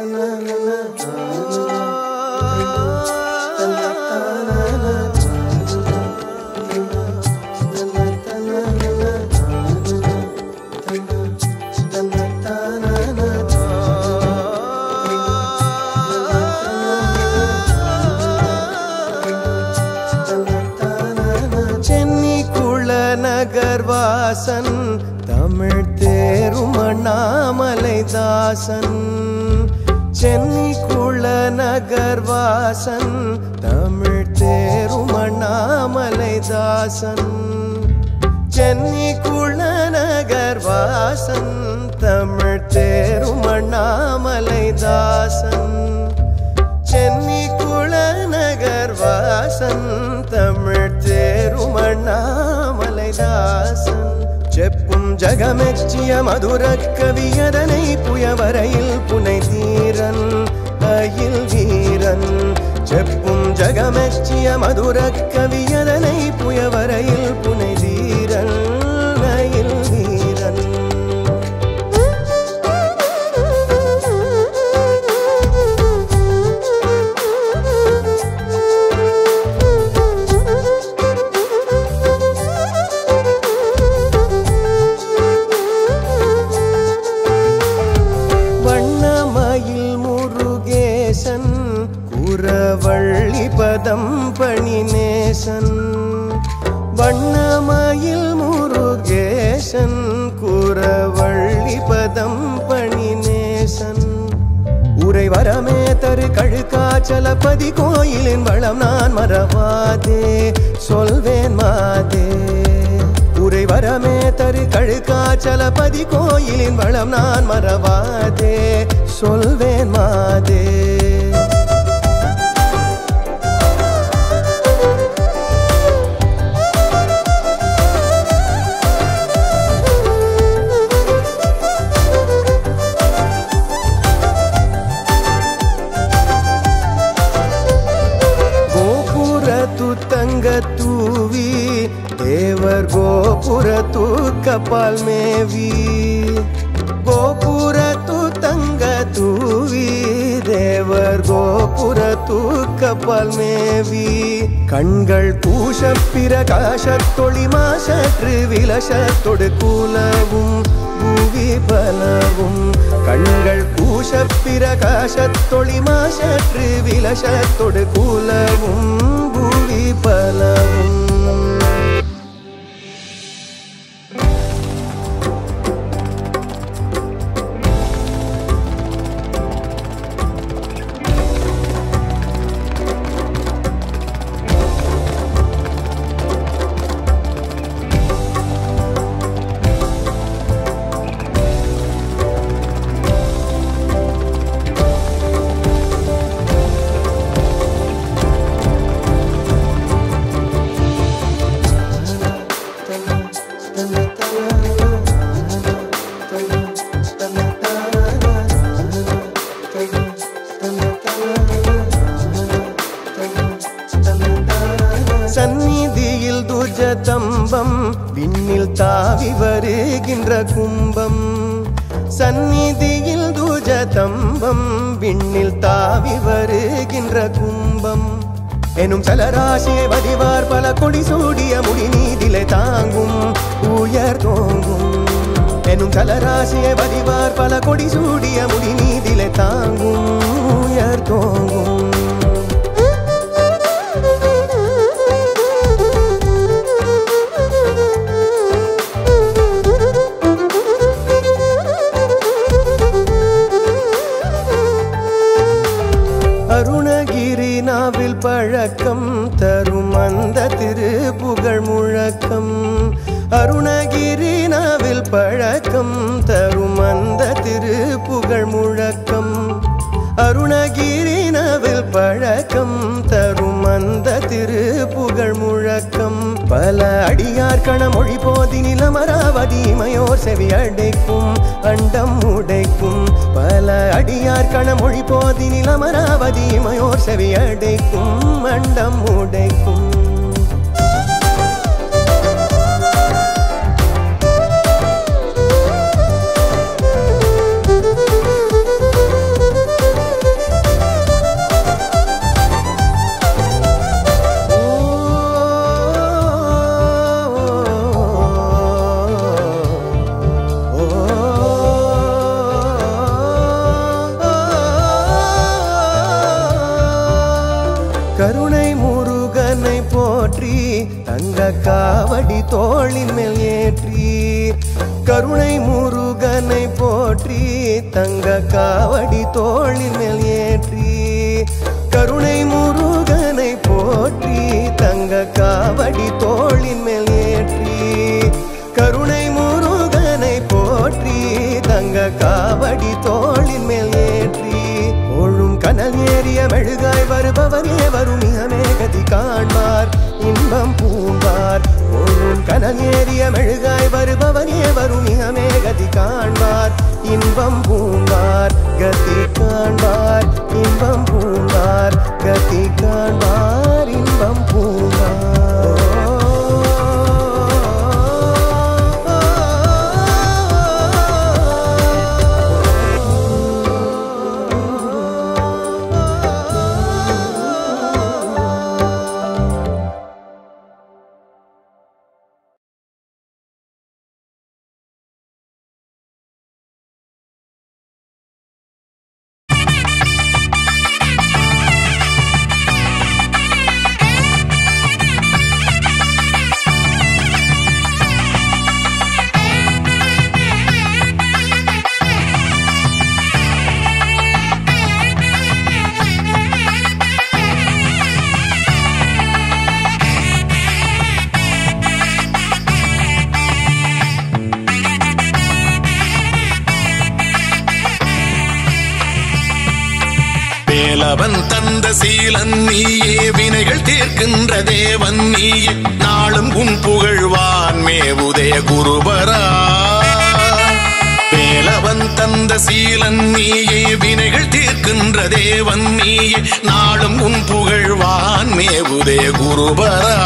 சென்னி குள நகர்வாசன் தமிழ் தேரும் அண்ணாமலை தாசன் சென்னி குள நகர்வாசன் தமிழ் தேரும் அண்ணாமலை தாசன் சென்னி குள நகர்வாசன் தமிழ் தேரும் அண்ணாமலை தாசன் சென்னி குளநகர் வாசன் தமிழ் தேரும் அண்ணாமலை தாசன் செப்பும் ஜகமெச்சிய மதுர கவியதனை புயவரையில் புனை தீரன் அயில் வீரன் செப்பும் ஜகமெச்சிய மதுர கவியதனை புயவரையில் புனை தீரன் அயில் வீரன் வண்ணமயில் முருகேசன் குரவள்ளி பதம் பணிநேசன் வண்ணமயில் முருகேசன் குரவள்ளி பதம் பணிநேசன் உரை வரமே தரு கழுக்காச்சலபதி கோயிலின் வளம் நான் மறவாதே சொல்வேன் மாதே உரை வரமே தரு கழுக்காச்சலபதி கோயிலின் வளம் நான் மறவாதே சொல்வேன் மாதே ಗೋಪುರ ತುತ್ತಂಗ ತೂವಿ ದೇವರ್ ಗೋಪುರ ತೂಕ ಪಾಲ್ಮೇವಿ ಗೋಪುರ ತುತ್ತಂಗ ತೂವಿ தேவர் கோபுர தூக்க பால்மேவி கண்கள் பூஷ பிரகாசத்தொளி மாசற்று விலசத்தொடு கூலவும் பூவி பலவும் கண்கள் பூஷ பிரகாசத்தொளி மாசற்று விலசத்தொடு கூலவும் பூவி பலவும் சந்நிதியில் துஜதம்பம் விண்ணில் தாவி வருகின்ற கும்பம் சந்நிதியில் துஜதம்பம் விண்ணில் தாவி வருகின்ற கும்பம் எனும் சலராசியை வதிவார் பல கொடி சூடிய முடி நீதிலை தாங்கும் உயர் தோங்கும் எனும் சலராசியை வதிவார் பல கொடி சூடிய முடி நீதிலை தாங்கும் உயர் தோங்கும் அருணகிரி நாவில் பழக்கம் தரும் அந்த திருப்புகழ் முழக்கம் அருணகிரி நாவில் பழக்கம் தரும் அந்த திருப்புகழ் முழக்கம் அருணகிரி நாவில் பழக்கம் தரும் அந்த திருப்புகழ் முழக்கம் பல அடியார் கணமொழி போதி நிலமராவதி மயோர் செவி அடைக்கும் அண்டம் உடைக்கும் பல அடியார் கணமொழி போதி நிலமராவதி மயோர் செவி அடைக்கும் அண்டம் உடைக்கும் தங்க காவடி தோளின் மேல் ஏற்றி கருணை முருகனை போற்றி தங்க காவடி தோளின் மேல் ஏற்றி கருணை முருகனை போற்றி தங்க காவடி தோளின் மேல் ஏற்றி கருணை முருகனை போற்றி தங்க காவடி தோளின் மேல் ஏற்றி ஒழும் கனல் ஏறிய மெழுகாய் வருபவனே வரும் மிகமே கதி காண்பார் இன்பம் பூம்பார் ஒழும் கனல் ஏறிய மெழுகாய் வருபவனே வரும் மிகமே கதி காண்பார் இன்பம் பூம்பார் கதி காண்பார் இன்பம் பூம்பார் கதி காண்பார் இன்பம் வேலவன் தந்த சீலன் நீயே வினைகள் தீர்க்கின்ற தேவன் நீயே நாளும் உன் புகழ்வான் மேவுதய குருபரா வேலவன் தந்த சீலன் நீயே வினைகள் தீர்க்கின்ற தேவன் நீயே நாளும் உன் புகழ்வான் மேவுதய குருபரா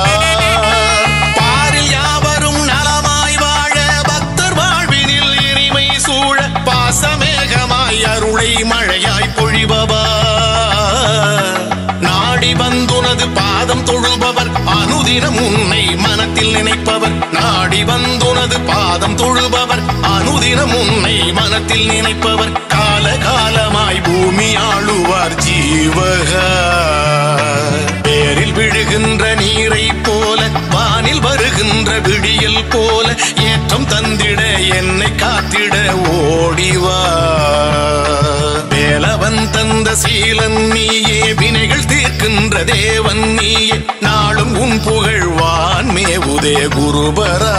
பாரில் யாவரும் நலமாய் வாழ பக்தர் வாழ்வினில் இனிமை சூழ பாசமேகமாய் அருளை மழையாய் பொழிபவா நாடி வந்துனது பாதம் தொழுபவர் அனுதினம் உன்னை மனத்தில் நினைப்பவர் நாடி வந்துனது பாதம் தொழுபவர் அனுதினம் உன்னை மனத்தில் நினைப்பவர் கால காலமாய் பூமி ஆளுவார் ஜீவகா பேரில் விழுகின்ற நீரை போல வானில் வருகின்ற விடியல் போல ஏற்றம் தந்திட என்னை காத்திட ஓடிவா வேலவன் தந்த சீலன் நீயே வினைகள் தீர்க்கின்ற தேவன் நீயே நாளும் உன் புகழ்வான் மேவுதே குருபரா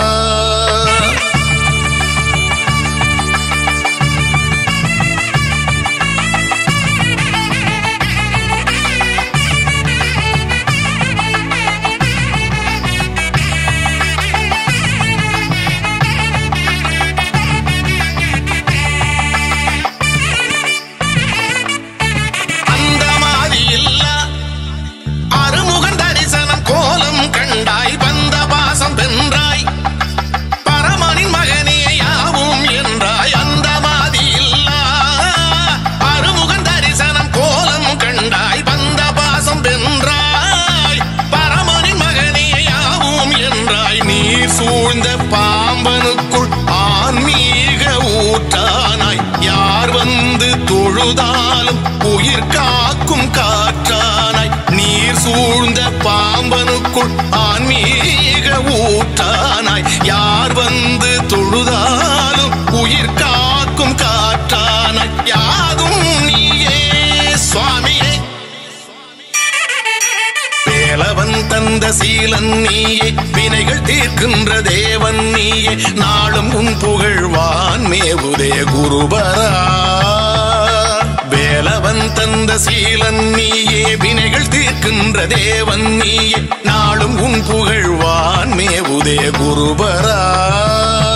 அந்த மாதியில்லா அருமுகன் தரிசனம் கோலம் கண்டாய் வந்த பாசம் வென்றாய் பரமனின் மகனே யாவும் என்றாய் அந்த மாதியில்லா அருமுகன் தரிசனம் கோலம் கண்டாய் வந்த பாசம் வென்றாய் பரமனின் மகனே யாவும் என்றாய் நீர் சூழ்ந்த பாம்பனுக்குள் ஆன்மீக ஊற்றானாய் யார் வந்து தொழுதாலும் உயிர் காக்கும் காற்றானாய் நீர் சூழ்ந்த பாம்பனுக்குள் ஆன்மீக ஊற்றானாய் யார் வந்து தொழுதாலும் உயிர் காக்கும் காற்றானாய் யாதும் நீயே சுவாமியே வேலவன் தந்த சீலன் நீயே வினைகள் தீர்க்கின்ற தேவன் நீயே நாளும் உன் புகழ்வான் மேவுதே குருபரா வேலவன் தந்த சீலன் நீயே வினைகள் தீர்க்கின்ற தேவன் நீயே நாளும் உன் புகழ்வான் மேவுதே குருபரா